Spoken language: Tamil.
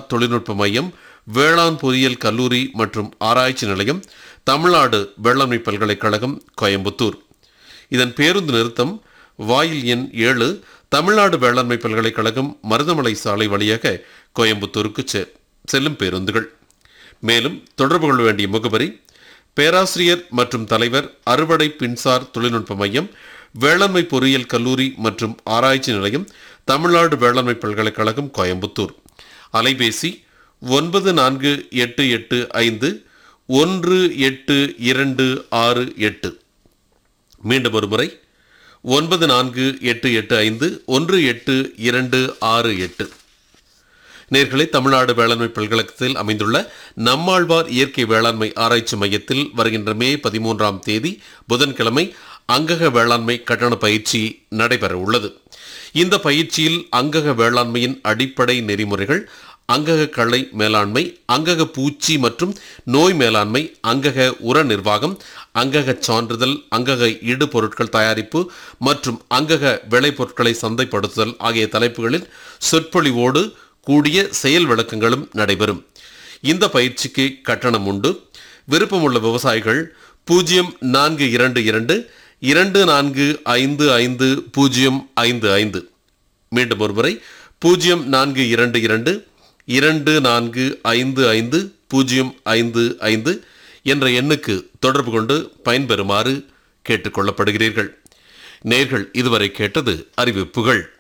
தொழில்நுட்ப மையம் வேளாண் பொறியியல் கல்லூரி மற்றும் ஆராய்ச்சி நிலையம் தமிழ்நாடு வேளாண்மை பல்கலைக்கழகம் கோயம்புத்தூர் இதன் பேருந்து நிறுத்தம் வாயில் எண் ஏழு தமிழ்நாடு வேளாண்மை பல்கலைக்கழகம் மருதமலை சாலை வழியாக கோயம்புத்தூருக்கு செ- செல்லும் பேருந்துகள் மேலும் தொடர்பு கொள்ள வேண்டிய முகவரி பேராசிரியர் மற்றும் தலைவர் அறுவடை பின்சார் தொழில்நுட்ப மையம் வேளாண்மை பொறியியல் கல்லூரி மற்றும் ஆராய்ச்சி நிலையம் தமிழ்நாடு வேளாண்மை பல்கலைக்கழகம் கோயம்புத்தூர் அலைபேசி ஒன்பது நான்கு எட்டு எட்டு ஐந்து ஒன்று எட்டு இரண்டு ஆறு எட்டு மீண்டும் ஒரு முறை ஒன்பது நான்கு எட்டு எட்டு ஐந்து ஒன்று எட்டு இரண்டு ஆறு எட்டு நேர்களை தமிழ்நாடு வேளாண்மை பல்கழகத்தில் அமைந்துள்ள நம்மாழ்வார் இயற்கை வேளாண்மை ஆராய்ச்சி மையத்தில் வருகின்ற மே பதிமூன்றாம் தேதி புதன்கிழமை அங்கக வேளாண்மை கட்டண பயிற்சி நடைபெற உள்ளது இந்த பயிற்சியில் அங்கக வேளாண்மையின் அடிப்படை நெறிமுறைகள் அங்கக களை மேலாண்மை அங்கக பூச்சி மற்றும் நோய் மேலாண்மை அங்கக உர நிர்வாகம் அங்கக சான்றிதழ் அங்கக இடு பொருட்கள் தயாரிப்பு மற்றும் அங்கக விளைபொருட்களை சந்தைப்படுத்துதல் ஆகிய தலைப்புகளில் சொற்பொழிவோடு கூடிய செயல் விளக்கங்களும் நடைபெறும் இந்த பயிற்சிக்கு கட்டணம் உண்டு விருப்பமுள்ள விவசாயிகள் பூஜ்ஜியம் நான்கு இரண்டு இரண்டு இரண்டு நான்கு ஐந்து ஐந்து பூஜ்ஜியம் ஐந்து ஐந்து மீண்டும் ஒருமுறை பூஜ்ஜியம் நான்கு இரண்டு இரண்டு இரண்டு நான்கு ஐந்து ஐந்து பூஜ்ஜியம் ஐந்து ஐந்து என்ற எண்ணுக்கு தொடர்பு கொண்டு பயன்பெறுமாறு கேட்டுக்கொள்ளப்படுகிறீர்கள் நேர்கள் இதுவரை கேட்டது அறிவிப்புகள்